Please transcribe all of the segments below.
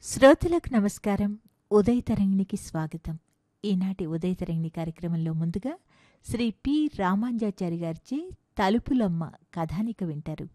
శ్రోతలకు నమస్కారం ఉదయ తరంగిణికి స్వాగతం ఈనాటి ఉదయ తరంగిణి కార్యక్రమంలో ముందుగా శ్రీ పి రామాంజాచారి గారిచే తలుపులమ్మ కథానిక వింటారు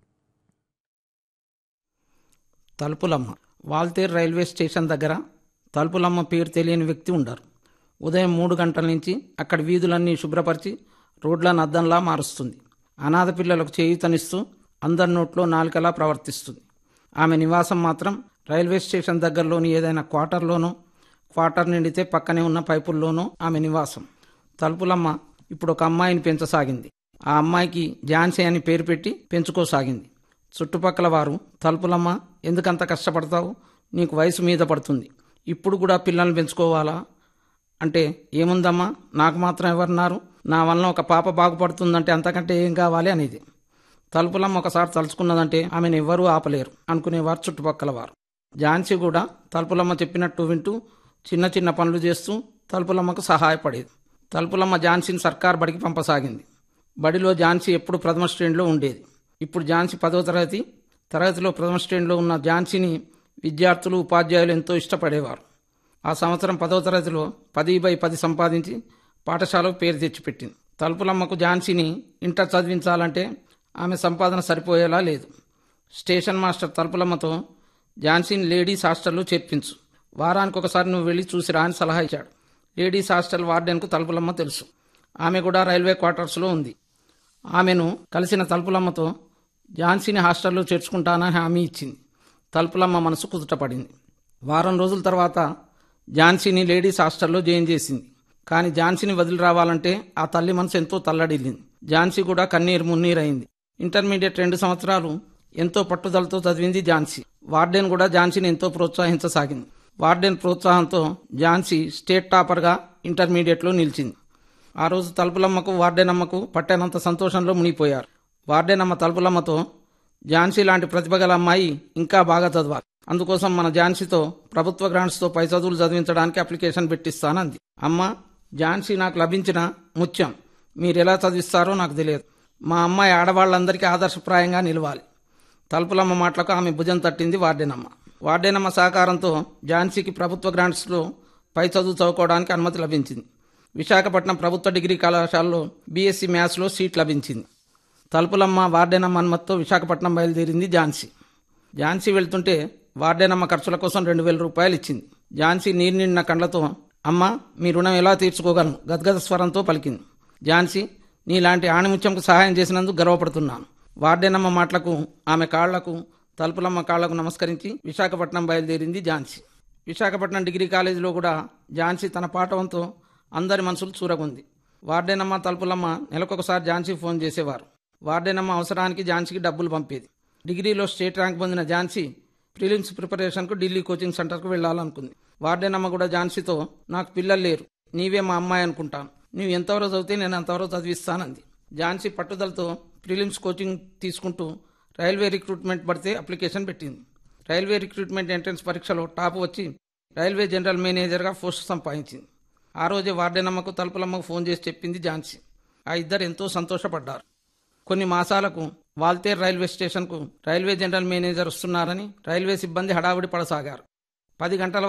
తలుపులమ్మ వాల్తేరు రైల్వే స్టేషన్ దగ్గర తలుపులమ్మ పేరు తెలియని వ్యక్తి ఉండరు ఉదయం మూడు గంటల నుంచి అక్కడ వీధులన్నీ శుభ్రపరిచి రోడ్లను అద్దంలా మారుస్తుంది అనాథ పిల్లలకు చేయూతనిస్తూ అందరి నోట్లో నాలుకలా ప్రవర్తిస్తుంది ఆమె నివాసం మాత్రం రైల్వే స్టేషన్ దగ్గరలోని ఏదైనా క్వార్టర్లోనో క్వార్టర్ నిండితే పక్కనే ఉన్న పైపుల్లోనో ఆమె నివాసం తలుపులమ్మ ఇప్పుడు ఒక అమ్మాయిని పెంచసాగింది ఆ అమ్మాయికి ఝాన్సీ అని పేరు పెట్టి పెంచుకోసాగింది చుట్టుపక్కల వారు తలుపులమ్మ ఎందుకంత కష్టపడతావు నీకు వయసు మీద పడుతుంది ఇప్పుడు కూడా పిల్లల్ని పెంచుకోవాలా అంటే ఏముందమ్మా నాకు మాత్రం ఎవరున్నారు నా వలన ఒక పాప బాగుపడుతుందంటే అంతకంటే ఏం కావాలి అనేది తలుపులమ్మ ఒకసారి తలుచుకున్నదంటే ఆమెను ఎవ్వరూ ఆపలేరు అనుకునేవారు చుట్టుపక్కల వారు ఝాన్సీ కూడా తలుపులమ్మ చెప్పినట్టు వింటూ చిన్న చిన్న పనులు చేస్తూ తలుపులమ్మకు సహాయపడేది తలుపులమ్మ ఝాన్సీని సర్కార్ బడికి పంపసాగింది బడిలో ఝాన్సీ ఎప్పుడు ప్రథమ శ్రేణిలో ఉండేది ఇప్పుడు ఝాన్సీ పదో తరగతి తరగతిలో ప్రథమ శ్రేణిలో ఉన్న ఝాన్సీని విద్యార్థులు ఉపాధ్యాయులు ఎంతో ఇష్టపడేవారు ఆ సంవత్సరం పదో తరగతిలో పది బై పది సంపాదించి పాఠశాలకు పేరు తెచ్చిపెట్టింది తలుపులమ్మకు ఝాన్సీని ఇంటర్ చదివించాలంటే ఆమె సంపాదన సరిపోయేలా లేదు స్టేషన్ మాస్టర్ తలుపులమ్మతో ఝాన్సీని లేడీస్ హాస్టల్లో చేర్పించు వారానికి ఒకసారి నువ్వు వెళ్ళి చూసి రా అని సలహా ఇచ్చాడు లేడీస్ హాస్టల్ వార్డెన్కు తలుపులమ్మ తెలుసు ఆమె కూడా రైల్వే క్వార్టర్స్లో ఉంది ఆమెను కలిసిన తలుపులమ్మతో ఝాన్సీని హాస్టల్లో చేర్చుకుంటానని హామీ ఇచ్చింది తలుపులమ్మ మనసు కుదుటపడింది వారం రోజుల తర్వాత ఝాన్సీని లేడీస్ హాస్టల్లో జాయిన్ చేసింది కానీ ఝాన్సీని వదిలి రావాలంటే ఆ తల్లి మనసు ఎంతో తల్లడిల్లింది ఝాన్సీ కూడా కన్నీరు మున్నీరైంది ఇంటర్మీడియట్ రెండు సంవత్సరాలు ఎంతో పట్టుదలతో చదివింది ఝాన్సీ వార్డెన్ కూడా ఝాన్సీని ఎంతో ప్రోత్సహించసాగింది వార్డెన్ ప్రోత్సాహంతో ఝాన్సీ స్టేట్ టాపర్గా ఇంటర్మీడియట్లో నిలిచింది ఆ రోజు తలుపులమ్మకు వార్డెనమ్మకు పట్టనంత సంతోషంలో మునిగిపోయారు వార్డెనమ్మ తలుపులమ్మతో ఝాన్సీ లాంటి ప్రతిభ గల అమ్మాయి ఇంకా బాగా చదవాలి అందుకోసం మన ఝాన్సీతో ప్రభుత్వ గ్రాంట్స్తో పై చదువులు చదివించడానికి అప్లికేషన్ పెట్టిస్తానంది అమ్మ ఝాన్సీ నాకు లభించిన ముత్యం మీరు ఎలా చదివిస్తారో నాకు తెలియదు మా అమ్మాయి ఆడవాళ్ళందరికీ ఆదర్శప్రాయంగా నిలవాలి తలుపులమ్మ మాటలకు ఆమె భుజం తట్టింది వార్డెనమ్మ వార్డెనమ్మ సహకారంతో ఝాన్సీకి ప్రభుత్వ గ్రాంట్స్లో పై చదువు చదువుకోవడానికి అనుమతి లభించింది విశాఖపట్నం ప్రభుత్వ డిగ్రీ కళాశాలలో బీఎస్సీ మ్యాథ్స్లో సీట్ లభించింది తలుపులమ్మ వార్డెనమ్మ అనుమతితో విశాఖపట్నం బయలుదేరింది ఝాన్సీ ఝాన్సీ వెళ్తుంటే వార్డెనమ్మ ఖర్చుల కోసం రెండు వేల రూపాయలు ఇచ్చింది ఝాన్సీ నీరు నిండిన కండ్లతో అమ్మ మీ రుణం ఎలా తీర్చుకోగలను గద్గద స్వరంతో పలికింది ఝాన్సీ నీలాంటి ఆణిముత్యంకు సహాయం చేసినందుకు గర్వపడుతున్నాను వార్డెనమ్మ మాటలకు ఆమె కాళ్లకు తలుపులమ్మ కాళ్లకు నమస్కరించి విశాఖపట్నం బయలుదేరింది ఝాన్సీ విశాఖపట్నం డిగ్రీ కాలేజీలో కూడా ఝాన్సీ తన పాఠవంతో అందరి మనసులు చూరగొంది వార్డెనమ్మ తలుపులమ్మ నెలకొకసారి ఝాన్సీ ఫోన్ చేసేవారు వార్డెనమ్మ అవసరానికి ఝాన్సీకి డబ్బులు పంపేది డిగ్రీలో స్టేట్ ర్యాంక్ పొందిన ఝాన్సీ ప్రిలిమ్స్ ప్రిపరేషన్కు ఢిల్లీ కోచింగ్ సెంటర్కు వెళ్లాలనుకుంది వార్డెనమ్మ కూడా ఝాన్సీతో నాకు పిల్లలు లేరు నీవే మా అమ్మాయి అనుకుంటాను నువ్వు ఎంతవరకు చదివితే నేను అంతవరకు చదివిస్తానంది ఝాన్సీ పట్టుదలతో ప్రిలిమ్స్ కోచింగ్ తీసుకుంటూ రైల్వే రిక్రూట్మెంట్ పడితే అప్లికేషన్ పెట్టింది రైల్వే రిక్రూట్మెంట్ ఎంట్రన్స్ పరీక్షలో టాప్ వచ్చి రైల్వే జనరల్ మేనేజర్గా పోస్ట్ సంపాదించింది ఆ రోజే వార్డెనమ్మకు తలుపులమ్మకు ఫోన్ చేసి చెప్పింది ఝాన్సీ ఆ ఇద్దరు ఎంతో సంతోషపడ్డారు కొన్ని మాసాలకు వాల్తేర్ రైల్వే స్టేషన్కు రైల్వే జనరల్ మేనేజర్ వస్తున్నారని రైల్వే సిబ్బంది హడావుడి పడసాగారు పది గంటల